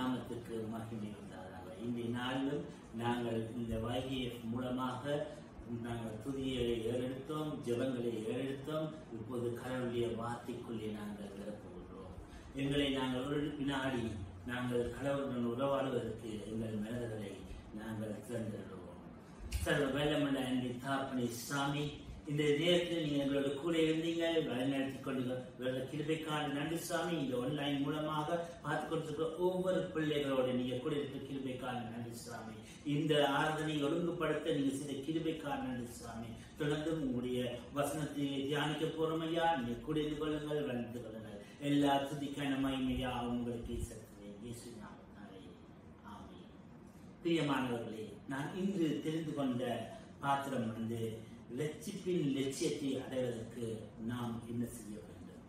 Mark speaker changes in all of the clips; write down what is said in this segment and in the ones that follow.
Speaker 1: நாமத்துக்கு மகிமை உண்டாதாக இன்றைய நாளிலும் நாங்கள் இந்த வைகேஎஃப் மூலமாக நாங்கள் துதியை ஏறெடுத்தோம் ஜெபங்களை ஏறெடுத்தோம் இப்போது கடவுளுடைய வார்த்தைக்குள்ளே நாங்கள் விடப்போகிறோம் எங்களை நாங்கள் ஒரு வினாடி நாங்கள் கடவுளுடன் உறவாடுவதற்கு எங்கள் மனதுகளை நாங்கள் திறந்துள்ளோம் சர்வ வல்லமல்ல அன்பின் தாப்பனை சாமி இந்த நேரத்தில் நீங்க எங்களோட கூட இருந்தீங்க வழிநடத்தி கொண்டு கிருபைக்கான நன்றி சாமி இந்த ஆன்லைன் மூலமாக பார்த்து கொண்டிருக்கிற ஒவ்வொரு பிள்ளைகளோட நீங்க கூட இருக்கிற கிருபைக்கான நன்றி சாமி இந்த ஆராதனை ஒழுங்குபடுத்த நீங்க செய்த கிருபைக்கான நன்றி சாமி தொடர்ந்து உங்களுடைய வசனத்தை தியானிக்க போறோம் ஐயா நீங்க கூட இருந்து கொள்ளுங்கள் வளர்ந்து கொள்ளுங்கள் எல்லா துதிக்கான மகிமையா உங்களுக்கு செலுத்துவேன் இயேசு நாமத்தாலே ஆமென் பிரியமானவர்களே நான் இன்று தெரிந்து கொண்ட பாத்திரம் வந்து லட்சிப்பின் லட்சியத்தை அடைவதற்கு நாம் என்ன செய்ய வேண்டும்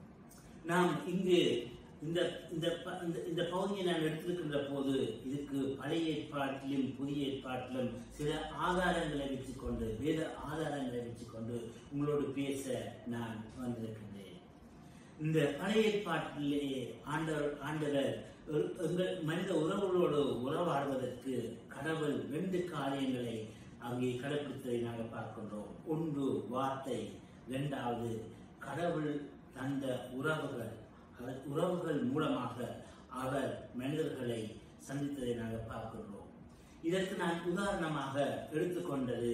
Speaker 1: நாம் இங்கு இந்த இந்த ப- இந்த- இந்த பகுதியை நான் எடுத்திருக்கின்ற போது இதுக்கு பழைய ஏற்பாட்டிலும் புதிய ஏற்பாட்டிலும் சில ஆதாரங்களை வச்சுக்கொண்டு வேத ஆதாரங்களை வச்சுக்கொண்டு உங்களோடு பேச நான் வந்திருக்கின்றேன் இந்த பழைய ஏற்பாட்டிலே ஆண்டவர் ஆண்டவர் ஒரு- எங்கள் மனித உறவுகளோடு உறவாடுவதற்கு கடவுள் ரெண்டு காரியங்களை அங்கே கடைபிடித்ததை நாங்கள் பார்க்கின்றோம் ஒன்று வார்த்தை இரண்டாவது கடவுள் தந்த உறவுகள் அவர் உறவுகள் மூலமாக அவர் மனிதர்களை சந்தித்ததை நாங்கள் பார்க்கின்றோம் இதற்கு நான் உதாரணமாக எடுத்துக்கொண்டது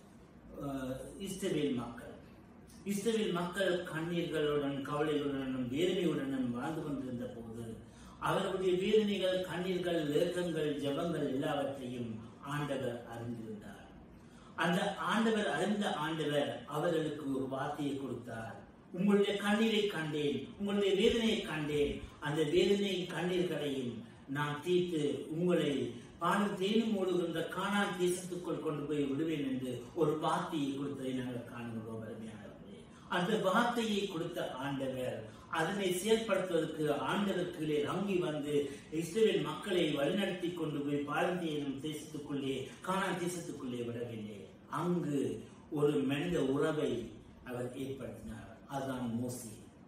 Speaker 1: அஹ், இஸ்ரவேல் மக்கள் இஸ்ரவேல் மக்கள் கண்ணீர்களுடன் கவலைகளுடனும் வேதனையுடனும் வாழ்ந்து கொண்டிருந்த போது அவர்களுடைய வேதனைகள் கண்ணீர்கள் ஏக்கங்கள் ஜெபங்கள் எல்லாவற்றையும் ஆண்டவர் அறிந்திருந்தார் அந்த ஆண்டவர் அறிந்த ஆண்டவர் அவர்களுக்கு ஒரு வார்த்தையை கொடுத்தார் உங்களுடைய கண்ணீரை கண்டேன் உங்களுடைய வேதனையை கண்டேன் அந்த வேதனை கண்ணீர்களையும் நான் தீர்த்து உங்களை பாலும் தேனும் ஓடுகின்ற காணான் தேசத்துக்குள் கொண்டு போய் விடுவேன் என்று ஒரு வார்த்தையை கொடுத்ததை நாங்கள் காணுகிறோம் அருமையானவர்களே அந்த வார்த்தையை கொடுத்த ஆண்டவர் அதனை செயல்படுத்துவதற்கு ஆண்டவர் கீழே இறங்கி வந்து இஸ்ரேல் மக்களை வழிநடத்தி கொண்டு போய் பாலந்தேனும் தேசத்துக்குள்ளே காணான் தேசத்துக்குள்ளே விடவில்லை அங்கு ஒரு மனித உறவை அவர் ஏற்படுத்தினார் அதுதான் மோசி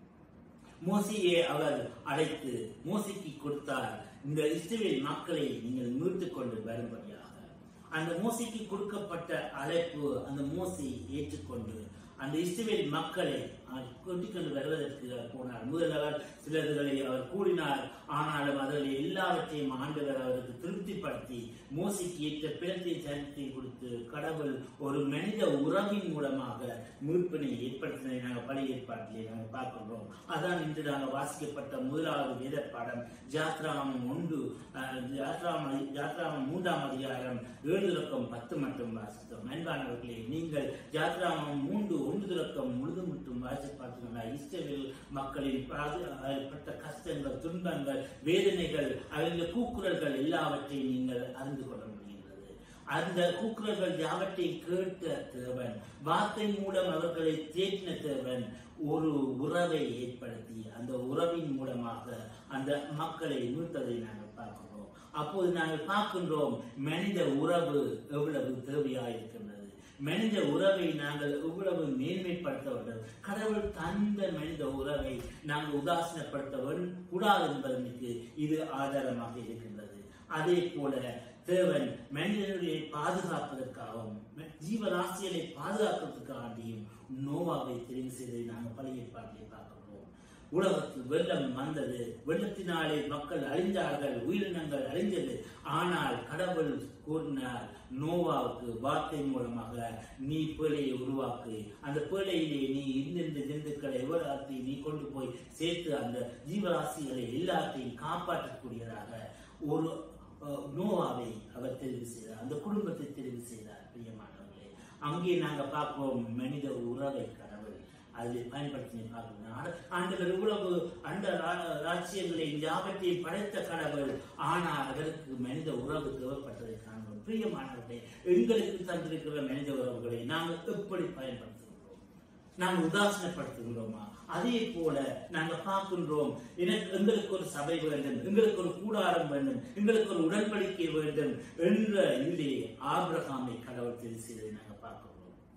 Speaker 1: மோசியை அவர் அழைத்து மோசிக்கு கொடுத்தார் இந்த இஸ்ரேல் மக்களை நீங்கள் மீட்டுக் கொண்டு வரும்படியாக அந்த மோசிக்கு கொடுக்கப்பட்ட அழைப்பு அந்த மோசி ஏற்றுக்கொண்டு அந்த இஸ்ரேல் மக்களை அவர் கூட்டிக் கொண்டு வருவதற்கு அவர் போனார் முதல் அவர் சிலர்களை அவர் கூறினார் ஆனாலும் அதில் எல்லாவற்றையும் ஆண்டவர் அவருக்கு திருப்திப்படுத்தி மோசிக்கு ஏற்ற பிறத்தை சரித்தை கொடுத்து கடவுள் ஒரு மனித உறவின் மூலமாக மீட்பினை ஏற்படுத்தினதை நாங்கள் பழைய ஏற்பாட்டிலே நாங்கள் பார்க்கின்றோம் அதான் இன்று நாங்கள் வாசிக்கப்பட்ட முதலாவது வேத பாடம் ஜாத்ராமம் ஒன்று அஹ், ஜாத்ராம ஜாத்ராமம் மூன்றாம் அதிகாரம் ஏழு தொடக்கம் பத்து மட்டும் வாசித்தோம் அன்பானவர்களே நீங்கள் ஜாத்ராமம் மூன்று ஒன்று தொடக்கம் முழுதும் மட்டும் வாசி பார்த்தீங்கன்னா இஸ்ரேல் மக்களின் பாது- பட்ட கஷ்டங்கள் துன்பங்கள் வேதனைகள் அவருடைய கூக்குரல்கள் எல்லாவற்றையும் நீங்கள் அறிந்து கொள்ள முடிகின்றது அந்த கூக்குரல்கள் யாவற்றையும் கேட்ட தேவன் வார்த்தை மூலம் அவர்களை தேற்றின தேவன் ஒரு உறவை ஏற்படுத்தி அந்த உறவின் மூலமாக அந்த மக்களை மீட்டதை நாங்கள் பார்க்கிறோம் அப்போது நாங்கள் பார்க்கின்றோம் மனித உறவு எவ்வளவு தேவையாயிருக்கின்றது மனித உறவை நாங்கள் எவ்வளவு மேன்மைப்படுத்த வேண்டும் கடவுள் தந்த மனித உறவை நாங்கள் உதாசீனப்படுத்த வேண்டும் கூடாது என்பதற்கு இது ஆதாரமாக இருக்கின்றது அதே போல தேவன் மனிதனுடைய பாதுகாப்பதற்காகவும் ம- ஜீவராசிகளை பாதுகாப்பதற்காண்டியும் நோவாவை தெரிவு செய்ததை நாங்கள் பழைய ஏற்பாட்டிலே பார்க்கிறோம் உலகத்தில் வெள்ளம் வந்தது வெள்ளத்தினாலே மக்கள் அழிந்தார்கள் உயிரினங்கள் அழிந்தது ஆனால் கடவுள் கூறினார் நோவாவுக்கு வார்த்தை மூலமாக நீ பேழையை உருவாக்கு அந்த பேழையிலே நீ இந்தந்த ஜந்துக்களை எவ்வளவு நீ கொண்டு போய் சேர்த்து அந்த ஜீவராசிகளை எல்லாத்தையும் காப்பாற்றக்கூடியதாக ஒரு அஹ், நோவாவை அவர் தெரிவு செய்தார் அந்த குடும்பத்தை தெரிவு செய்தார் பிரியமானவர்களே அங்கே நாங்க பார்க்கிறோம் மனித உறவை கடவுள் அதில் பயன்படுத்தி பார்க்கிறோம் ஆட- ஆண்டவர் இவ்வளவு அந்த ரா- ராஜ்யங்களை யாவற்றையும் படைத்த கடவுள் ஆனால் அதற்கு மனித உறவு தேவைப்பட்டதை காண்கிறோம் பிரியமானவர்களே எங்களுக்கு தந்திருக்கிற மனித உறவுகளை நாங்கள் எப்படி பயன்படுத்துகிறோம் நாங்கள் உதாசீனப்படுத்துகிறோமா அதே போல நாங்க பார்க்கின்றோம் எனக்கு எங்களுக்கு ஒரு சபை வேண்டும் எங்களுக்கு ஒரு கூடாரம் வேண்டும் எங்களுக்கு ஒரு உடன்படிக்கை வேண்டும் என்ற இதிலே ஆபிரகாமை கடவுள் தெரிவு செய்ததை நாங்கள் பார்க்கிறோம்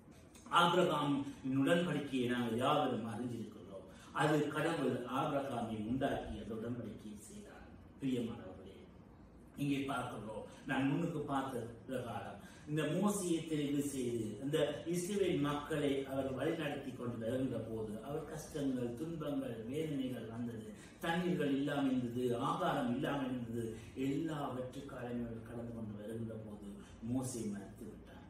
Speaker 1: ஆபிரகாம் உடன்படிக்கையை நாங்கள் யாவரும் அறிஞ்சிருக்கிறோம் அது கடவுள் ஆபிரகாமை உண்டாக்கி அந்த உடன்படிக்கையை செய்தார் பிரியமானவர்களே இங்கே பார்க்கிறோம் நான் முன்னுக்கு பார்த்த பிரகாரம் இந்த மோசையை தெரிவு செய்து இந்த இஸ்ரேல் மக்களை அவர் வழிநடத்தி கொண்டு வருகின்ற போது அவர் கஷ்டங்கள் துன்பங்கள் வேதனைகள் வந்தது தண்ணீர்கள் இல்லாமல் இருந்தது ஆகாரம் இல்லாமல் இருந்தது எல்லாவற்றுக்காலையும் அவர் கடந்து கொண்டு வருகின்ற போது மோசை மறுத்து விட்டார்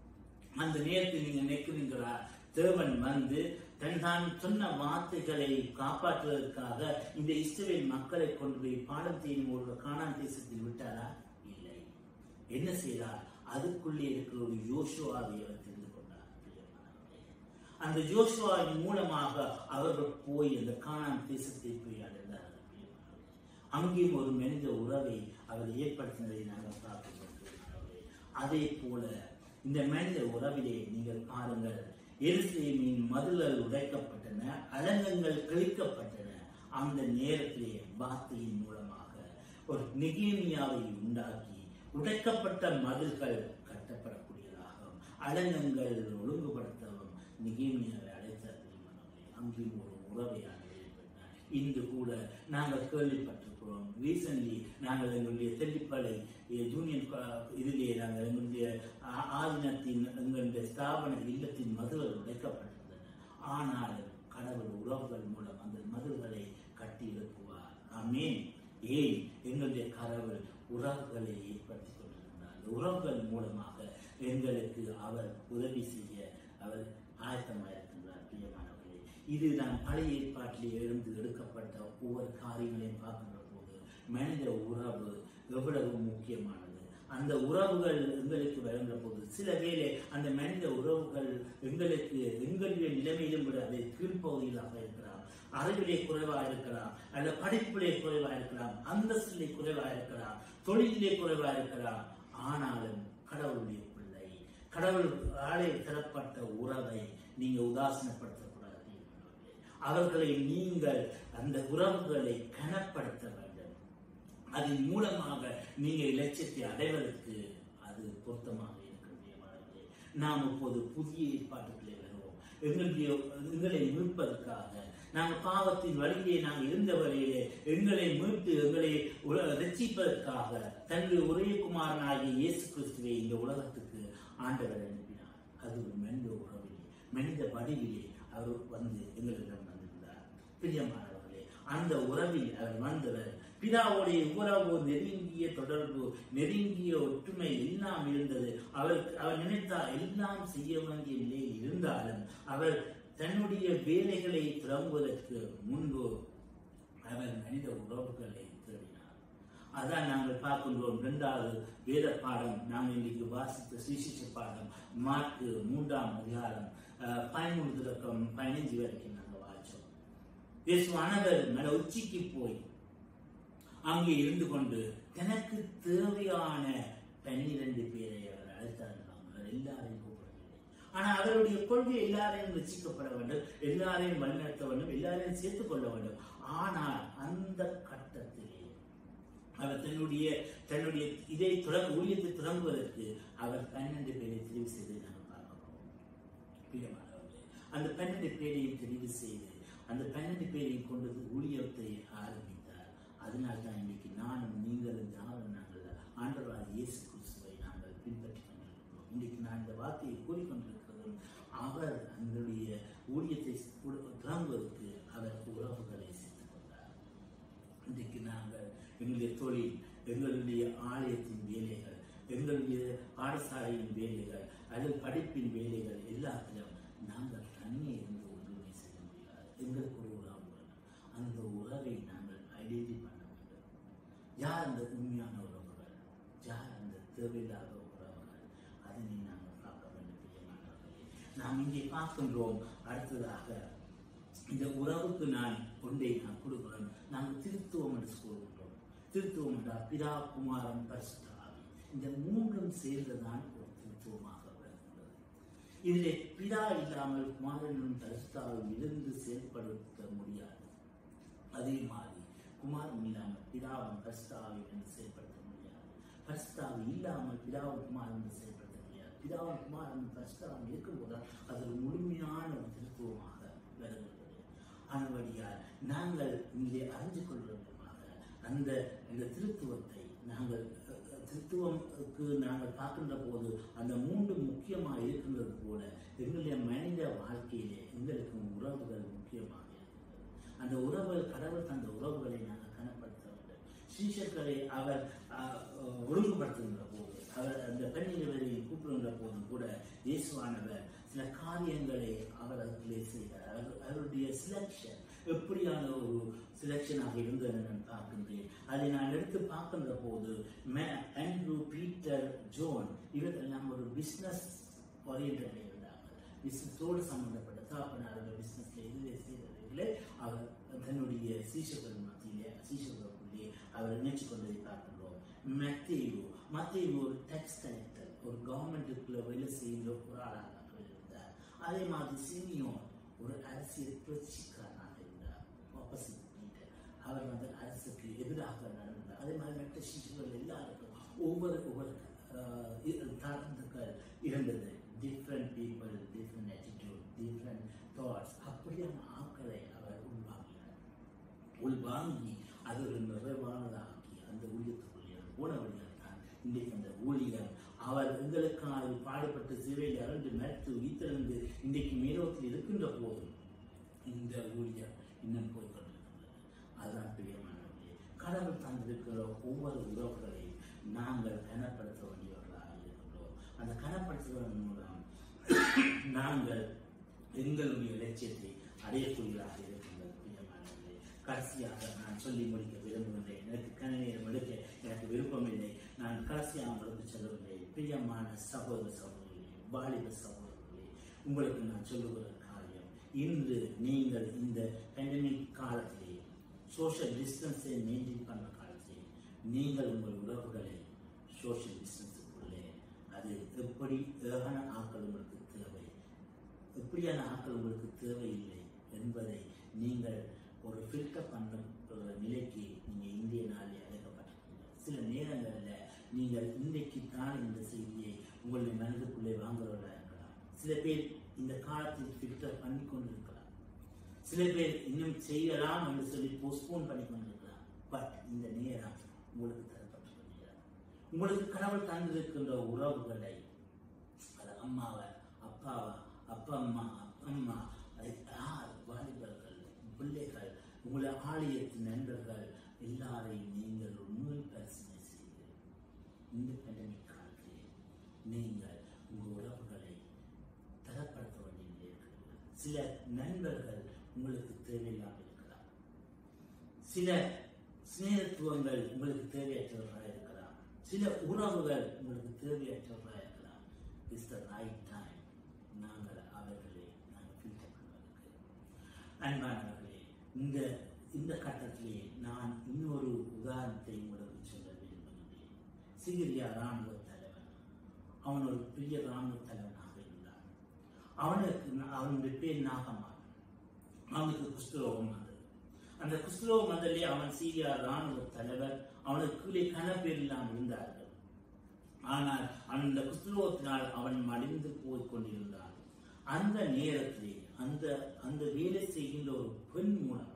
Speaker 1: அந்த நேரத்தில் நீங்க நிற்கிறீங்களா தேவன் வந்து தன் தான் சொன்ன வார்த்தைகளை காப்பாற்றுவதற்காக இந்த இஸ்ரேல் மக்களை கொண்டு போய் பாடம் செய்யும் ஒரு காணான் தேசத்தில் விட்டாரா இல்லை என்ன செய்தார் அதுக்குள்ளே இருக்கிற ஒரு யோசுவாவை அவர் தெரிந்து கொண்டார் பிரியமானவர்களே. அந்த யோசுவாவின் மூலமாக அவர்கள் போய் அந்த காணான் தேசத்தை போய் அடைந்தார்கள் பிரியமானவர்களே. அங்கேயும் ஒரு மனித உறவை அவர் ஏற்படுத்தினதை நாங்கள் பார்க்கிறோம் பிரியமானவர்களே. அதே போல இந்த மனித உறவிலே நீங்கள் பாருங்கள் எருசலேமின் மதில்கள் உடைக்கப்பட்டன அலங்கங்கள் கிழிக்கப்பட்டன அந்த நேரத்திலே வார்த்தையின் மூலமாக ஒரு நிகேமியாவை உண்டாக்கி உடைக்கப்பட்ட மதில்கள் கட்டப்படக்கூடியதாகவும் அலங்கங்கள் ஒழுங்குபடுத்தவும் நிகேமியாவை அழைத்த திருமணமே அங்கேயும் ஒரு உறவையாக ஏற்பட்டார் இன்று கூட நாங்கள் கேள்விப்பட்டிருக்கிறோம் ரீசன்ட்லி நாங்கள் எங்களுடைய தெல்லிப்பளை யூனியன் இதிலே நாங்கள் எங்களுடைய ஆ- ஆதீனத்தின் எங்களுடைய ஸ்தாபன இல்லத்தின் மதுகள் உடைக்கப்பட்டிருந்தன ஆனாலும் கடவுள் உறவுகள் மூலம் அந்த மதுகளை கட்டி எழுப்புவார் ஆமேன் ஏன் எங்களுடைய கடவுள் உறவுகளை ஏற்படுத்தி கொண்டிருக்கிறார் அந்த உறவுகள் மூலமாக எங்களுக்கு அவர் உதவி செய்ய அவர் ஆயத்தமாயிருக்கின்றார் பிரியமானவர்களே இதுதான் பழைய ஏற்பாட்டிலே இருந்து எடுக்கப்பட்ட ஒவ்வொரு காரியங்களையும் பார்க்கின்ற போது மனித உறவு எவ்வளவு முக்கியமானது அந்த உறவுகள் எங்களுக்கு வருகின்ற போது சில வேளை அந்த மனித உறவுகள் எங்களுக்கு எங்களுடைய நிலைமையிலும் விட அதை கீழ்ப்பகுதியிலாக இருக்கலாம் அறிவிலே குறைவாக இருக்கலாம் அல்ல படிப்பிலே குறைவாக இருக்கலாம் அந்தஸ்திலே குறைவாக இருக்கலாம் தொழிலிலே குறைவாக இருக்கலாம் ஆனாலும் கடவுளுடைய பிள்ளை கடவுள் ஆளே தரப்பட்ட உறவை நீங்க உதாசனப்படுத்தக்கூடாது அவர்களை நீங்கள் அந்த உறவுகளை கனப்படுத்த வேண்டும் அதன் மூலமாக நீங்க இலட்சியத்தை அடைவதற்கு அது பொருத்தமாக இருக்கிறது மாணவர்களே. நாம் இப்போது புதிய ஏற்பாட்டுக்குள்ளே வருவோம் எங்களுடைய எங்களை மீட்பதற்காக நாங்கள் பாவத்தின் வழியிலே நாங்கள் இருந்த வழியிலே எங்களை மீட்டு எங்களை உல- ரட்சிப்பதற்காக தன்னுடைய ஒரே குமாரனாகிய இயேசு கிறிஸ்துவை இந்த உலகத்துக்கு ஆண்டவர் அனுப்பினார் அது ஒரு மனித உறவிலே மனித வடிவிலே அவர் வந்து எங்களிடம் வந்திருந்தார் பிரியமானவர்களே அந்த உறவில் அவர் வந்தவர் பிதாவுடைய உறவு நெருங்கிய தொடர்பு நெருங்கிய ஒற்றுமை எல்லாம் இருந்தது அவர் அவர் நினைத்தால் எல்லாம் செய்ய வேண்டிய நிலையில் இருந்தாலும் அவர் தன்னுடைய வேலைகளை தொடங்குவதற்கு முன்பு அவர் மனித உறவுகளை தேடினார் அதான் நாங்கள் பார்க்கின்றோம் இரண்டாவது வேத பாடம் நாங்கள் இன்னைக்கு வாசித்த சுவிசேஷ பாடம் மார்க்கு மூன்றாம் அதிகாரம் அஹ், பதிமூணு தொடக்கம் பதினைஞ்சு வரைக்கும் நாங்கள் வாசிச்சோம் இயேசுவானவர் மன உச்சிக்கு போய் அங்கே இருந்து கொண்டு தனக்கு தேவையான பன்னிரண்டு பேரை அவர் அழைத்தார்கள் அவர் எல்லாரையும் கூப்பிடவில்லை ஆனா அவருடைய கொள்கை எல்லாரையும் ரசிக்கப்பட வேண்டும் எல்லாரையும் வழிநடத்த வேண்டும் எல்லாரையும் சேர்த்துக் கொள்ள வேண்டும் ஆனால் அந்த கட்டத்திலே அவர் தன்னுடைய தன்னுடைய இதை தொடங்க ஊழியத்தை தொடங்குவதற்கு அவர் பன்னெண்டு பேரை தெரிவு செய்து நாங்கள் பார்க்கிறோம் பிரியமானவர்களே அந்த பன்னெண்டு பேரையும் தெரிவு செய்து அந்த பன்னெண்டு பேரையும் கொண்டு வந்து ஊழியத்தை ஆரம்பித்தார் அதனால் தான் இன்னைக்கு நானும் நீங்களும் யாரும் நாங்கள் ஆண்டவராக இயேசு கிறிஸ்துவை நாங்கள் பின்பற்றி கொண்டிருக்கிறோம் இன்னைக்கு நான் இந்த வார்த்தையை கூறிக்கொண்டிருக்கிறதும் அவர் அதனுடைய ஊழியத்தை தொடங்குவதற்கு அவர் உறவுகளை சேர்த்துக் கொண்டார் இன்றைக்கு நாங்கள் எங்களுடைய தொழில் எங்களுடைய ஆலயத்தின் வேலைகள் எங்களுடைய பாடசாலையின் வேலைகள் அல்லது படிப்பின் வேலைகள் எல்லாத்திலும் நாங்கள் தனியே இருந்து ஒன்றுமே செய்ய முடியாது எங்களுக்கு ஒரு உறவு வேணும் அந்த உறவை நாங்கள் ஐடென்டி பண்ண வேண்டும் யார் அந்த உண்மையான உறவுகள் யார் அந்த தேவையில்லாத உறவுகள் அதனை நாங்கள் பார்க்க வேண்டும் பிரியமானவர்களே நாம் இங்கே பார்க்கின்றோம் அடுத்ததாக இந்த உறவுக்கு நான் கொண்டே நான் கொடுக்கிறேன் நாங்கள் திருத்துவம் என்று சொல்கின்றோம் திருத்துவம் என்றால் பிதா குமாரன் பரிசுத்தாவி இந்த மூன்றும் சேர்ந்துதான் ஒரு திருத்துவமாக வருகின்றது இதிலே பிதா இல்லாமல் குமாரனும் பரிசுத்தாவும் இருந்து செயல்படுத்த முடியாது அதே மாதிரி குமாரன் இல்லாமல் பிதாவும் பரிசுத்தாவை என்று செயல்படுத்த முடியாது பரிசுத்தாவை இல்லாமல் பிதாவும் குமாரன் என்று செயல்படுத்த முடியாது பிதாவும் குமாரன் பரிசுத்தாவும் இருக்கும்போது அது ஒரு முழுமையான ஒரு திருத்துவமாக வருகின்றது ஆனபடியால் நாங்கள் இங்கே அறிஞ்சு கொள்வதற்காக அந்த இந்த திருத்துவத்தை நாங்கள் அஹ், அஹ், திருத்துவம்க்கு நாங்கள் பார்க்கின்ற போது அந்த மூன்று முக்கியமாக இருக்கின்றது போல எங்களுடைய மனித வாழ்க்கையிலே எங்களுக்கு உறவுகள் முக்கியமாக இருக்கிறது அந்த உறவுகள் கடவுள் தந்த உறவுகளை நாங்கள் கனப்படுத்த வேண்டும் சீஷர்களை அவர் அஹ், அஹ், ஒழுங்குபடுத்துகின்ற போது அவர் அந்த பெண்ணிலவரை கூப்பிடுகின்ற போதும் கூட இயேசுவானவர் சில காரியங்களை அவர் அதிலே செய்தார் அவர் அவருடைய செலக்ஷன் எப்படியான ஒரு செலக்ஷனாக இருந்தது நான் பார்க்கின்றேன் அதை நான் எடுத்து பார்க்கின்ற போது மே- ஆண்ட்ரூ பீட்டர் ஜோன் இவரெல்லாம் ஒரு பிஸ்னஸ் ஓரியன்டில் இருந்தாங்க பிஸ்னஸோடு சம்பந்தப்பட்ட தாப்பனார்கள் பிஸ்னஸ்ல இதிலே செய்தவர்களே அவர் தன்னுடைய சீஷர்கள் மத்தியிலே சீஷர்களுக்குள்ளே அவர் இணைச்சு கொண்டதை பார்க்கின்றோம் மத்தேயு மத்தேயு ஒரு டேக்ஸ் கலெக்டர் ஒரு கவர்மெண்ட்டுக்குள்ள வேலை செய்கிற ஒரு ஆளாக அவர் இருந்தார் அதே மாதிரி சிமியோன் ஒரு அரசியல் புரட்சிக்காரனாக இருந்தார் ஆப்போசிட் பீட்டர் அவர் வந்து அரசுக்கு எதிராக நடந்தார் அதே மாதிரி மற்ற சிசுகள் எல்லாருக்கும் ஒவ்வொரு ஒவ்வொரு ஆஹ், இ- தரத்துக்கள் இருந்தது different people different attitude different thoughts அப்படியான ஆட்களை அவர் உருவாக்கினார் உள்வாங்கி அது ஒரு நிறைவானதாக்கி அந்த ஊழியத்துக்குள்ளே போன வழியாக தான் இன்றைக்கு அந்த ஊழியம் அவர் எங்களுக்காக பாடுபட்டு சிறையில் அறந்து மறுத்து உயிர்த்தெழுந்து இன்றைக்கு மேலோத்தில் இருக்கின்ற போதும் இந்த ஊழியம் இன்னும் போய் கொண்டிருக்கின்றது அதுதான் பிரியமானவர்களே கடவுள் தந்திருக்கிற ஒவ்வொரு உறவுகளையும் நாங்கள் கனப்படுத்த வேண்டியவர்களாக இருக்கின்றோம் அந்த கனப்படுத்துவதன் மூலம் நாங்கள் எங்களுடைய லட்சியத்தை அடையக்கூடியதாக இருக்கின்றது பிரியமானவர்களே கடைசியாக நான் சொல்லி முடிக்க விரும்புகின்றேன் எனக்கு கன நேரம் எடுக்க எனக்கு விருப்பமில்லை நான் கடைசியாக உங்களுக்கு சொல்லவில்லை பிரியமான சகோதர சகோதரிகளே வாலிப சகோதரர்களே உங்களுக்கு நான் சொல்லுகிற காரியம் இன்று நீங்கள் இந்த பேண்டமிக் காலத்திலே சோஷியல் டிஸ்டன்ஸை மெயின்டைன் பண்ண காலத்திலே நீங்கள் உங்கள் உறவுகளை சோஷியல் டிஸ்டன்ஸுக்குள்ளே அது எப்படி ஏகன ஆக்கள் உங்களுக்கு தேவை எப்படியான ஆக்கள் உங்களுக்கு தேவையில்லை என்பதை நீங்கள் ஒரு ஃபில்டர் பண்ணுற நிலைக்கு நீங்கள் இந்திய நாளில் அழைக்கப்பட்டிருக்கீங்க சில நேரங்களில் நீங்கள் இன்றைக்கு தான் இந்த செய்தியை உங்களுடைய மனதுக்குள்ளே வாங்குறவர்களாக இருக்கலாம் சில பேர் இந்த காலத்தில் ஃபில்டர் பண்ணி கொண்டிருக்கலாம் சில பேர் இன்னும் செய்யலாம் என்று சொல்லி போஸ்ட்போன் பண்ணி கொண்டிருக்கலாம் பட் இந்த நேரம் உங்களுக்கு தரப்பட்டிருக்கிறது உங்களுக்கு கடவுள் தந்திருக்கின்ற உறவுகளை அது அம்மாவை அப்பாவா அப்பா அம்மா அம்மா அது யார் வாலிபர்கள் பிள்ளைகள் உங்களை ஆலயத்து நண்பர்கள் எல்லாரையும் நீங்கள் உண்மை பரிசீலனை செய்து இந்த பேண்டமிக் காலத்தில் நீங்கள் உங்கள் உறவுகளை தரப்படுத்த வேண்டிய இருக்கிறது சில நண்பர்கள் உங்களுக்கு தேவையில்லாமல் இருக்கலாம் சில சிநேகத்துவங்கள் உங்களுக்கு தேவையற்றவர்களாக இருக்கலாம் சில உறவுகள் உங்களுக்கு தேவையற்றவர்களாக இருக்கலாம் இஸ் த ரைட் டைம் நாங்கள் அவர்களை நாங்கள் ஃபில்டர் பண்ணுவதற்கு அன்பானவர்களே இந்த இந்த கட்டத்திலே நான் இன்னொரு உதாரணத்தை உங்களுக்கு சொல்ல விரும்புகிறேன் சிகிரியா ராணுவ தலைவன் அவன் ஒரு பெரிய ராணுவ தலைவனாக இருந்தான் அவனுக்கு அவனுடைய பேர் நாகமான் அவனுக்கு குஷ்டரோகம் வந்தது அந்த குஷ்டரோகம் வந்ததிலே அவன் சீரியா ராணுவ தலைவர் அவனுக்கு கீழே கனப்பேர் இல்லாமல் இருந்தார்கள் ஆனால் அந்த குஷ்டரோகத்தினால் அவன் மடிந்து போய் கொண்டிருந்தான் அந்த நேரத்திலே அந்த அந்த வேலை செய்கின்ற ஒரு பெண் மூலமாக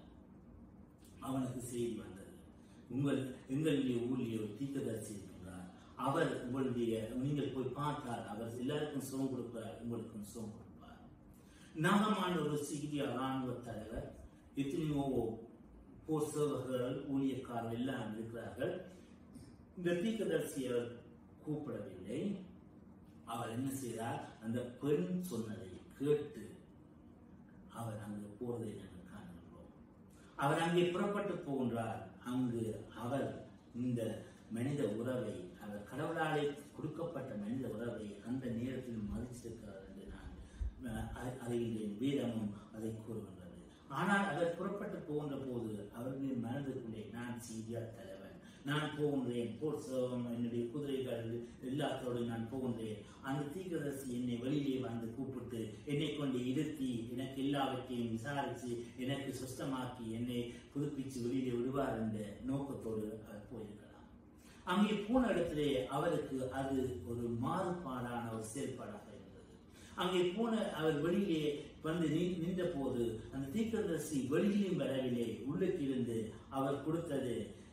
Speaker 1: அவனுக்கு செய்தி வந்தது உங்கள் எங்களுடைய ஊழியர் ஒரு தீர்க்கதரிசி இருக்கின்றார் அவர் உங்களுடைய நீங்கள் போய் பார்த்தால் அவர் எல்லாருக்கும் சுகம் கொடுப்பார் உங்களுக்கும் சுகம் கொடுப்பார் நாகமான ஒரு சிகிரியா ராணுவ தலைவர் எத்தனையோ போர் சேவகர்கள் ஊழியக்காரர்கள் எல்லாம் இருக்கிறார்கள் இந்த தீர்க்கதரிசி அவர் கூப்பிடவில்லை அவர் என்ன செய்தார் அந்த பெண் சொன்னதை கேட்டு அவர் அங்கு போவதை நாங்கள் காண்கிறோம் அவர் அங்கே புறப்பட்டு போகின்றார் அங்கு அவர் இந்த மனித உறவை அவர் கடவுளாலே கொடுக்கப்பட்ட மனித உறவை அந்த நேரத்தில் மதிச்சிருக்கிறார் என்று நான் அஹ், அ- அறிகின்றேன் வேதமும் அதை கூறுகின்றது ஆனால் அவர் புறப்பட்டு போகின்ற போது அவருடைய மனதுக்குள்ளே நான் சீரியா தலைவன் நான் போகின்றேன் போர் சேவம் என்னுடைய குதிரைகள் எல்லாத்தோடு நான் போகின்றேன் அந்த தீர்க்கதரிசி என்னை வெளியிலே வந்து கூப்பிட்டு என்னை கொண்டு இருத்தி எனக்கு எல்லாவற்றையும் விசாரித்து எனக்கு சுத்தமாக்கி என்னை புதுப்பிச்சு வெளியிலே விடுவார் என்ற நோக்கத்தோடு அவர் போயிருக்கலாம் அங்கே போன இடத்திலே அவருக்கு அது ஒரு மாறுபாடான ஒரு செயல்பாடாக இருந்தது அங்கே போன அவர் வெளியிலே வந்து நின்- நின்ற போது அந்த தீர்க்கதரிசி வெளியிலும் வரவில்லை உள்ளுக்கு இருந்து அவர் கொடுத்தது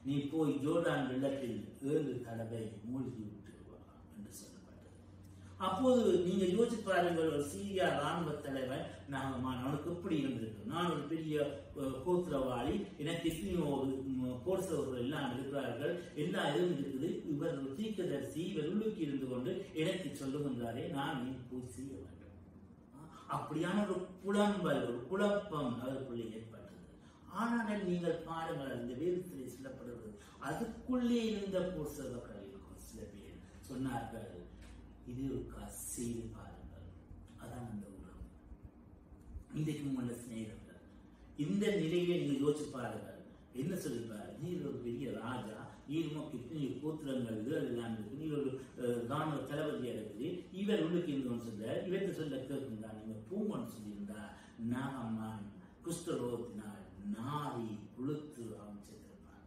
Speaker 1: நீ போய் ஜோர்டான் வெள்ளத்தில் ஏழு தடவை மூழ்கி விட்டு வா என்று சொல்லப்பட்டது அப்போது நீங்க யோசிச்சு பாருங்கள் ஒரு சீரியா ராணுவ தலைவன் நாகமான் அவனுக்கு எப்படி இருந்திருக்கு நான் ஒரு பெரிய அஹ், கோத்திரவாளி எனக்கு எத்தனையோ ம், போர்சவர்கள் எல்லாம் இருக்கிறார்கள் எல்லா இதுவும் இருக்குது இவர் ஒரு தீர்க்கதரிசி இவர் உள்ளுக்கு இருந்து கொண்டு எனக்கு சொல்லுகின்றாரே நான் ஏன் போய் செய்ய வேண்டும் அப்படியான ஒரு புலம்பல் ஒரு குழப்பம் அவருக்குள்ளே ஏற்பட்டது ஆனால் நீங்கள் பாருங்கள் இந்த வேதத்திலே சொல்லப்படுகிறது அதுக்குள்ளே இருந்த பூசவர்கள் இருக்கும் சில பேர் சொன்னார்கள் இது ஒரு செய்து பாருங்கள் அதான் அந்த உறவு இன்றைக்கு உள்ள சிநேகர்கள் இந்த நிலையை நீங்க யோசிச்சு பாருங்கள் என்ன சொல்லிப்பாரு நீர் ஒரு பெரிய ராஜா நீர் உமக்கு இத்தனை கோத்திரங்கள் இது எல்லாம் இருக்கு நீர் ஒரு அஹ், ராணுவ தளபதியா இருக்குது இவர் உள்ளுக்கு இருந்தோம்னு சொல்ல இவர்கிட்ட சொல்ல கேட்குங்களா நீங்க பூமன் சொல்லியிருந்தா நாகம்மான் குஷ்டரோகத்தினால் நாரி புழுத்து அவன் செத்திருப்பான்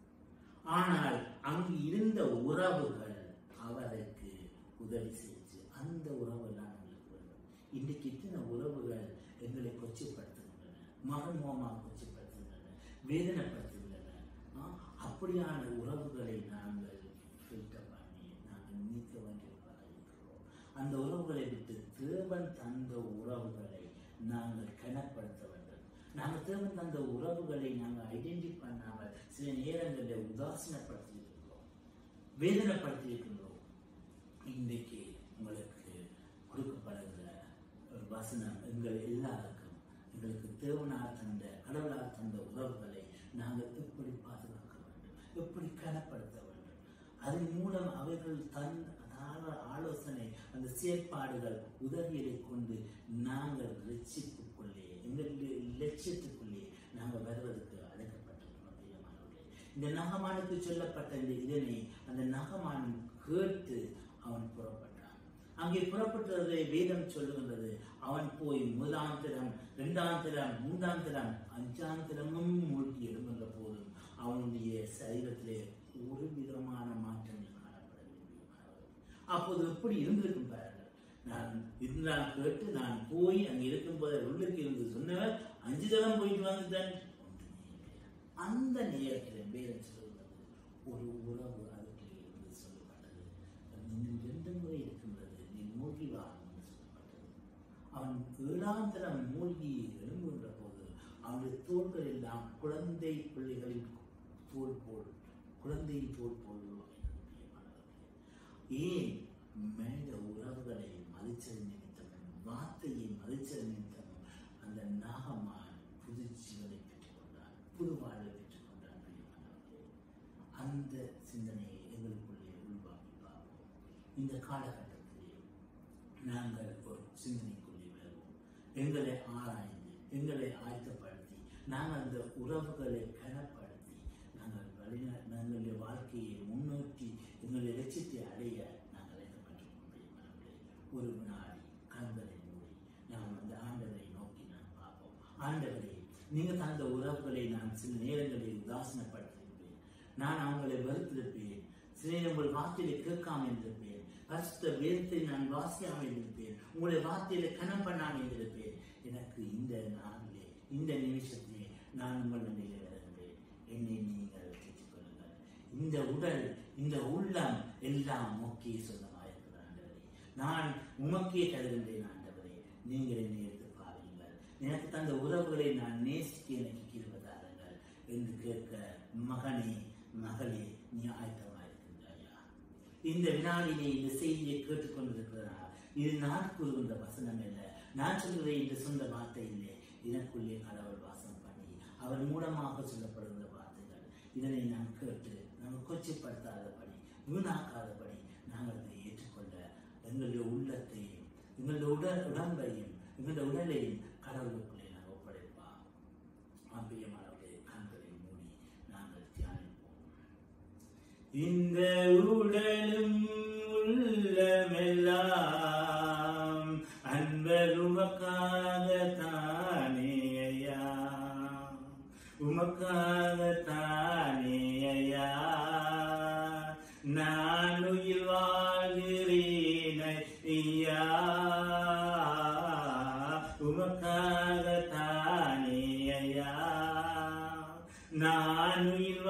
Speaker 1: ஆனால் அங்கு இருந்த உறவுகள் அவருக்கு உதவி செஞ்சு அந்த உறவெல்லாம் எங்களுக்கு வேண்டும் இன்றைக்கு இத்தனை உறவுகள் எங்களை கொச்சைப்படுத்துகின்றன மகன்மோகமாக கொச்சைப்படுத்துகின்றன வேதனைப்படுத்துகின்றன ஆ, அப்படியான உறவுகளை நாங்கள் ஃபில்டர் பண்ணி நாங்கள் நீக்க வேண்டியவர்களாக இருக்கிறோம் அந்த உறவுகளை விட்டு தேவன் தந்த உறவுகளை நாங்கள் கனப்படுத்த வேண்டும் நாங்கள் தேவன் தந்த உறவுகளை நாங்கள் ஐடென்டி பண்ணாமல் சில நேரங்களில் உதாசீனப்படுத்தி இருக்கிறோம் வேதனைப்படுத்தி இருக்கின்றோம் இன்றைக்கு உங்களுக்கு கொடுக்கப்படுகிற ஒரு வசனம் எங்கள் எல்லாருக்கும் எங்களுக்கு தேவனார் தந்த கடவுளார் தந்த உறவுகளை நாங்கள் எப்படி பாதுகாக்க வேண்டும் எப்படி கனப்படுத்த வேண்டும் அதன் மூலம் அவர்கள் தன் அதாவது ஆலோசனை அந்த செயற்பாடுகள் உதவிகளை கொண்டு நாங்கள் ரட்சிப்புக்குள்ளே எங்களுடைய லட்சியத்துக்குள்ளே நாங்கள் வருவதற்கு அழைக்கப்பட்டிருக்கிறோம் பிரியமானவர்களே இந்த நகமானுக்கு சொல்லப்பட்ட இந்த இதனை அந்த நகமான் கேட்டு அவன் புறப்பட்டான் அங்கே புறப்பட்டதை வேதம் சொல்லுகின்றது அவன் போய் முதலாம் திறம் இரண்டாம் திறம் மூன்றாம் திறம் அஞ்சாம் திறமும் மூழ்கி எழுகின்ற போதும் அவனுடைய சரீரத்திலே ஒரு விதமான மாற்றங்கள் காணப்படவில்லை அப்போது எப்படி இருந்திருக்கும் பாருங்கள் நான் இருந்தால் கேட்டு நான் போய் அங்க இருக்கும்போது உள்ளுக்கு இருந்து சொன்னவர் அஞ்சு தரம் போயிட்டு வந்துட்டேன் ஒன்றுமே இல்லை. அந்த நேரத்தில் வேதம் சொல்லுகிறது ஒரு உறவு அதுக்குள்ளே இருந்து சொல்லப்பட்டது இன்னும் ரெண்டு முறை இருக்கின்றது நீ மூழ்கி வா என்று சொல்லப்பட்டது அவன் ஏழாம் தரம் மூழ்கி எழும்புகின்ற போது அவனுடைய தோள்கள் எல்லாம் குழந்தை பிள்ளைகளின் தோல் போல் குழந்தையின் தோல் போல் உருவாகினது பிரியமானவர்களே. ஏன் மனித உறவுகளை மதிச்சது நிமித்தமும் வார்த்தையை மதிச்சது நிமித்தமும் அந்த நாகமான் புது ஜீவனை பெற்றுக் கொண்டான் புது வாழ்வை பெற்றுக் கொண்டான் பிரியமானவர்களே. அந்த சிந்தனையை எங்களுக்குள்ளே உள்வாங்கி பார்ப்போம் இந்த காலகட்டத்திலே நாங்கள் ஒரு சிந்தனைக்குள்ளே வருவோம் எங்களை ஆராய்ந்து எங்களை ஆயத்தப்படுத்தி நாங்கள் அந்த உறவுகளை கனப்படுத்தி நாங்கள் வழிந எங்களுடைய வாழ்க்கையை முன்னோக்கி எங்களுடைய லட்சியத்தை அடைய நாங்கள் அழைக்கப்பட்டிருக்கோம் பிரியமானவர்களே. ஒரு வினாடி கண்களை மூடி நாம் அந்த ஆண்டவரை நோக்கி நாம் பார்ப்போம் ஆண்டவரே நீங்க தந்த உறவுகளை நான் சில நேரங்களில் உதாசனப்படுத்தியிருப்பேன் நான் அவங்களை வெறுத்திருப்பேன் சில நேரம் உங்கள் வார்த்தையை கேட்காம இருந்திருப்பேன் பரிசுத்த வேதத்தை நான் வாசியாமல் இருந்திருப்பேன் உங்களுடைய வார்த்தையில கனம் பண்ணாமல் இருந்திருப்பேன் எனக்கு இந்த நாளிலே இந்த நிமிஷத்திலே நான் உங்கள் நிலையில வருகிறேன் என்னை நீங்கள் கேட்டுக்கொள்ளுங்கள் இந்த உடல் இந்த உள்ளம் எல்லாம் முக்கிய சொந்தமாயிருக்கிற ஆண்டவரே நான் உமக்கே தருகின்றேன் ஆண்டவரே நீங்கள் என்னை எடுத்து பாருங்கள் எனக்கு தந்த உறவுகளை நான் நேசிக்க எனக்கு கிருபதாருங்கள் என்று கேட்க மகனே மகளே நீ ஆயத்தமாயிருக்கின்றாயா இந்த வினாடிலே இந்த செய்தியை கேட்டுக்கொண்டிருக்கிறார் இது நான் கூறுகின்ற வசனம் அல்ல நான் சொல்கிற இந்த சொந்த வார்த்தை இல்லை எனக்குள்ளே கடவுள் வாசம் பண்ணி அவர் மூலமாக சொல்லப்படுகிற வார்த்தைகள் இதனை நாம் கேட்டு நாங்கள் கொச்சைப்படுத்தாதபடி வீணாக்காதபடி நாங்கள் அதை ஏற்றுக்கொள்ள எங்களுடைய உள்ளத்தையும் எங்களுடைய உடல் உடம்பையும் எங்களுடைய உடலையும் கடவுளுக்குள்ளே நாங்கள் ஒப்படைப்போம் அம்பியமானவர்களே கண்களை மூடி நாங்கள் தியானிப்போம் இந்த உடலும் உள்ளமெல்லாம் அன்பர் உமக்காக தானே ஐயா உமக்காக தானே ஐயா நான் உயிர் வாழ்கிறேன் ஐயா உமக்காக தானே ஐயா நான் உயிர்